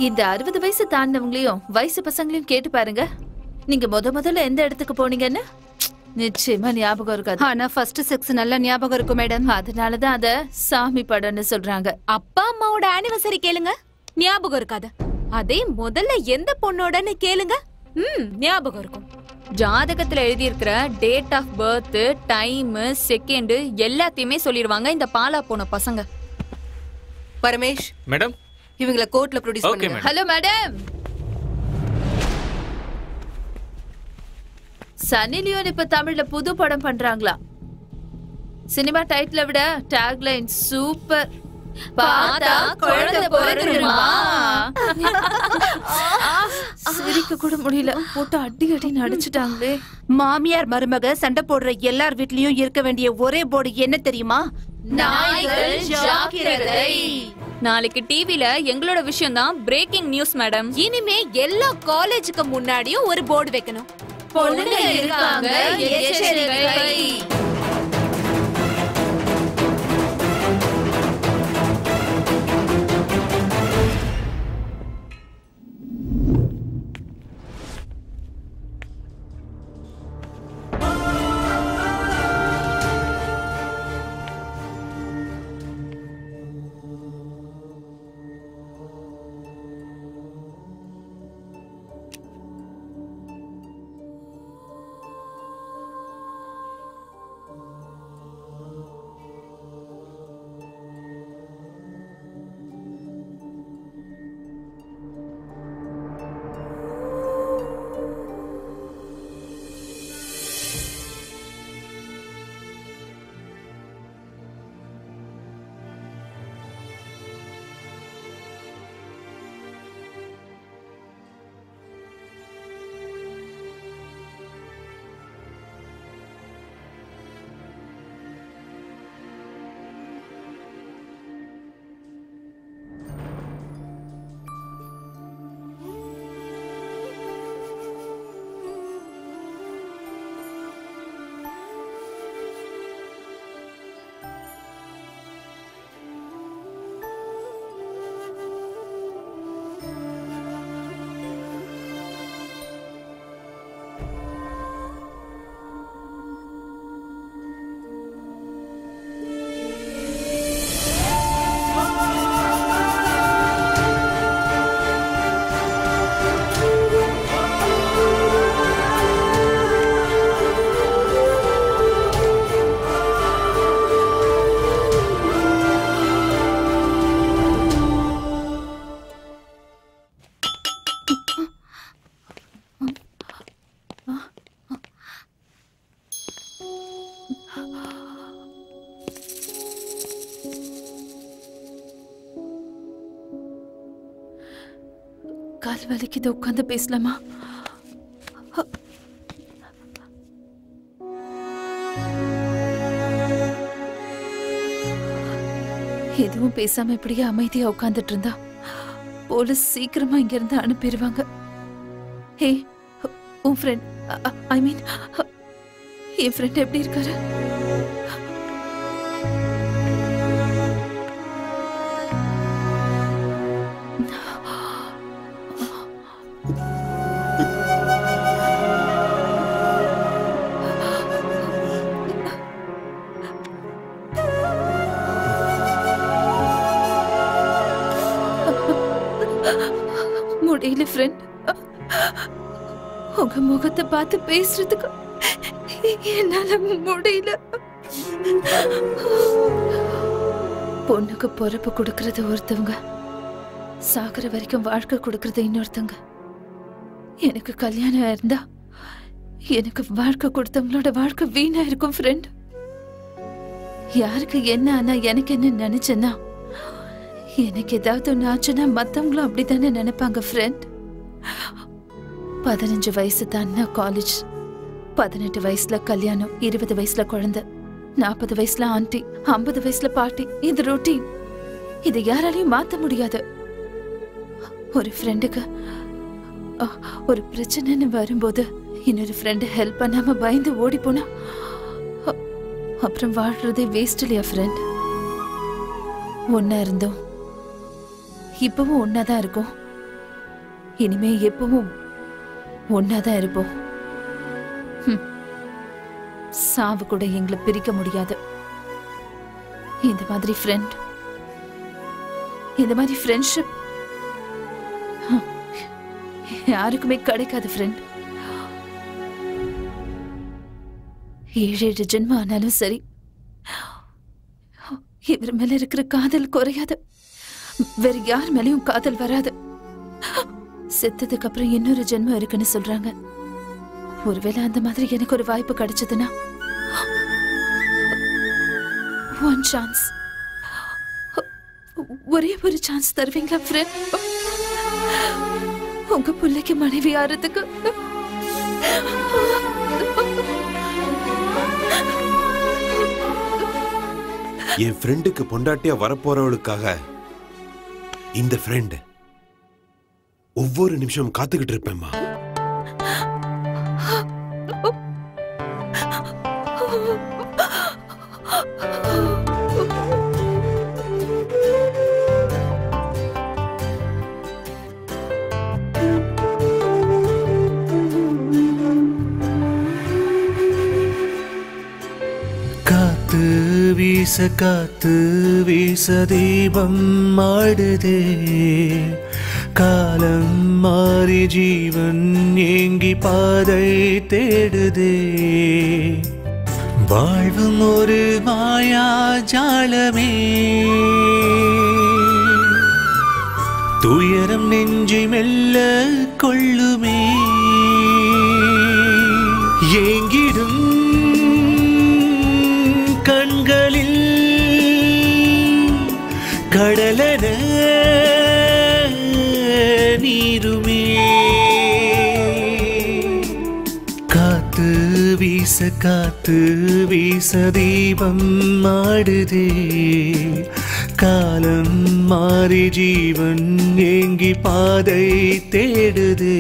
இந்த அறுபது வயசு தாண்டினவங்களையும் வயசு பசங்களையும் கேட்டு பாருங்க நீங்க முத முதல்ல எந்த இடத்துக்கு போனீங்கன்னு நிச்சயமா ஞாபகம் இருக்காது ஆனா ஃபர்ஸ்ட் செக்ஸ் நல்ல ஞாபகம் இருக்கும் மேடம் அதனாலதான் அத சாமி படம்னு சொல்றாங்க அப்பா அம்மாவோட ஆனிவர்சரி கேளுங்க ஞாபகம் இருக்காது அதே முதல்ல எந்த பொண்ணோடன்னு கேளுங்க ம் ஞாபகம் இருக்கும் ஜாதகத்துல எழுதி இருக்கிற date of birth time second எல்லாத்தையுமே சொல்லிடுவாங்க இந்த பாலா போன பசங்க பரமேஷ் மேடம் இவங்கள கோர்ட்ல ப்ரொடியூஸ் ஓகே பண்ணுங்க madam hello madam Sunny Leone இப்ப தமிழ்ல புது படம் பண்றாங்களா சினிமா டைட்டில விட டேக்லைன் சூப்பர் பார்த்தா குழந்தை பிறந்துருமா சிரிக்க கூட முடியல போட்டு அடி அடின்னு அடிச்சுட்டாங்களே மாமியார் மருமக சண்டை போடுற எல்லார் வீட்லயும் இருக்க வேண்டிய ஒரே போர்டு என்ன தெரியுமா நாய்கள் ஜாக்கிரதை நாளைக்கு டிவில எங்களோட விஷயம் தான் பிரேக்கிங் நியூஸ் மேடம் இனிமே எல்லா காலேஜுக்கு முன்னாடியும் ஒரு போர்டு வைக்கணும் பொண்ணுங்க இருக்காங்க எச்சரிக்கை கால் வலிக்குது உட்காந்து பேசலாமா எதுவும் பேசாம இப்படியே அமைதியா உட்காந்துட்டு இருந்தா போலீஸ் சீக்கிரமா இங்க இருந்து அனுப்பிடுவாங்க ஹே உன் friend I mean N friend எப்படி இருக்காரு முடியல ஃப்ரெண்ட் உங்க முகத்தை பார்த்து பேசுறதுக்கு என்னால முடியல பொண்ணுக்கு பொறுப்பு கொடுக்கறது ஒருத்தவங்க சாகுற வரைக்கும் வாழ்க்கை கொடுக்கறது இன்னொருத்தவங்க எனக்கு கல்யாணம் இருந்தா எனக்கு வாழ்க்கை கொடுத்தவங்களோட வாழ்க்கை வீணா இருக்கும் ஃப்ரெண்ட் யாருக்கு என்ன ஆனா எனக்கு என்ன நினைச்சேன்னா எனக்கு ஏதாவது ஒன்று ஆச்சுன்னா மற்றவங்களும் அப்படித்தானே நினைப்பாங்க ஃப்ரெண்ட் பதினஞ்சு வயசு தானே காலேஜ் பதினெட்டு வயசுல கல்யாணம் இருபது வயசுல குழந்தை நாற்பது வயசுல ஆண்டி ஐம்பது வயசுல பாட்டி இது ரொட்டீன் இதை யாராலையும் மாத்த முடியாது ஒரு ஃப்ரெண்டுக்கு ஒரு பிரச்சனைன்னு வரும்போது இன்னொரு ஃப்ரெண்டு ஹெல்ப் பண்ணாம பயந்து ஓடி போனா அ- அப்புறம் வாழ்றதே வேஸ்ட் இல்லையா ஃப்ரெண்ட் ஒன்னா இருந்தோம் இப்பவும் ஒன்னாதான் இருக்கும் இனிமே எப்பவும் ஒன்னாதான் இருப்போம் ஹம். சாவு கூட எங்களை பிரிக்க முடியாது இந்த மாதிரி ஃப்ரெண்ட் இந்த மாதிரி ஃப்ரெண்ட்ஷிப் யாருக்குமே கிடைக்காது ஃப்ரெண்ட் ஏழு ஏழு ஜென்மம் ஆனாலும் சரி இவர் மேல இருக்கிற காதல் குறையாது வேற யார் மேலயும் காதல் வராது செத்ததுக்கு அப்புறம் இன்னொரு ஜென்மம் இருக்குன்னு சொல்றாங்க ஒருவேளை அந்த மாதிரி எனக்கு ஒரு வாய்ப்பு கிடைச்சதுன்னா ஒன் சான்ஸ் ஒரே ஒரு சான்ஸ் தருவீங்களா ஃப்ரெண்ட் உங்க பிள்ளைக்கு மனைவி ஆறதுக்கு என் ஃப்ரெண்டுக்கு பொண்டாட்டியா வரப்போறவளுக்காக இந்த ஃப்ரெண்ட் ஒவ்வொரு நிமிஷம் காத்துக்கிட்டு இருப்பேம்மா காத்து வீச காத்து வீச தீபம் ஆடுதே காலம் மாறி ஜீவன் ஏங்கி பாதை தேடுதே வாழ்வும் ஒரு மாயா ஜாலமே துயரம் நெஞ்சை மெல்ல கொள்ளுமே ஏங்கிடும் கண்களில் கடலென நீருமே காத்து வீச காத்து வீச தீபம் ஆடுதே காலம் மாறி ஜீவன் ஏங்கி பாதை தேடுதே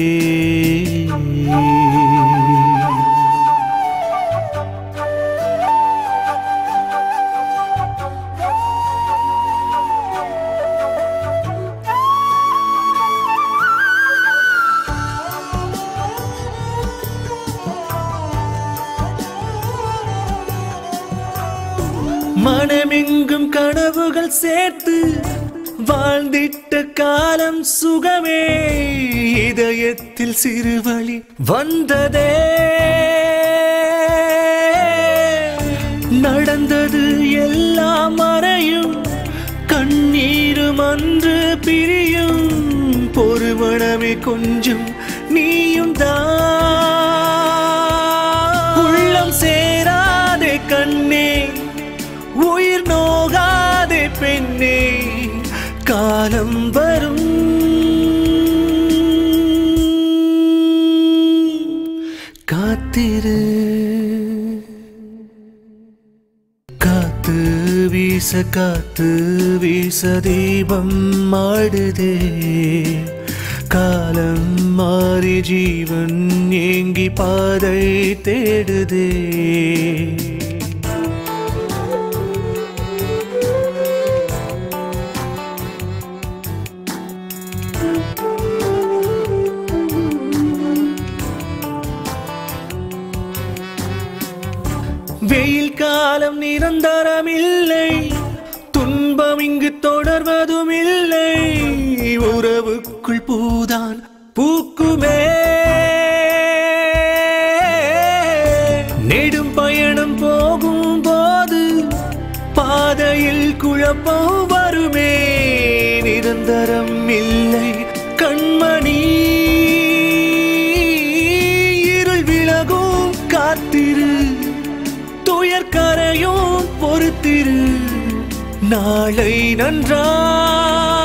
மனமெங்கும் கனவுகள் சேர்த்து வாழ்ந்திட்ட காலம் சுகமே இதயத்தில் சிறுவழி வந்ததே நடந்தது எல்லாம் மறையும் கண்ணீரும் அன்று பிரியும் பொறுமணமே கொஞ்சம் நீயும் தான் உள்ளம் சேராதே கண்ணே உயிர் நோகாதே பெண்ணே காலம் வரும் காத்திரு காத்து வீச காத்து வீச தீபம் ஆடுதே காலம் மாறி ஜீவன் ஏங்கி பாதை தேடுதே வெயில் காலம் நிரந்தரமில்லை துன்பம் இங்கு தொடர்வதும் இல்லை உறவுக்குள் பூதான் பூக்குமே நெடும் பயணம் போகும் போது பாதையில் குழப்பம் வருமே நிரந்தரம் இல்லை கண்மணி இருள் விலகும் காத்திரு துயர் கரையும் பொறுத்திரு நாளை நன்றா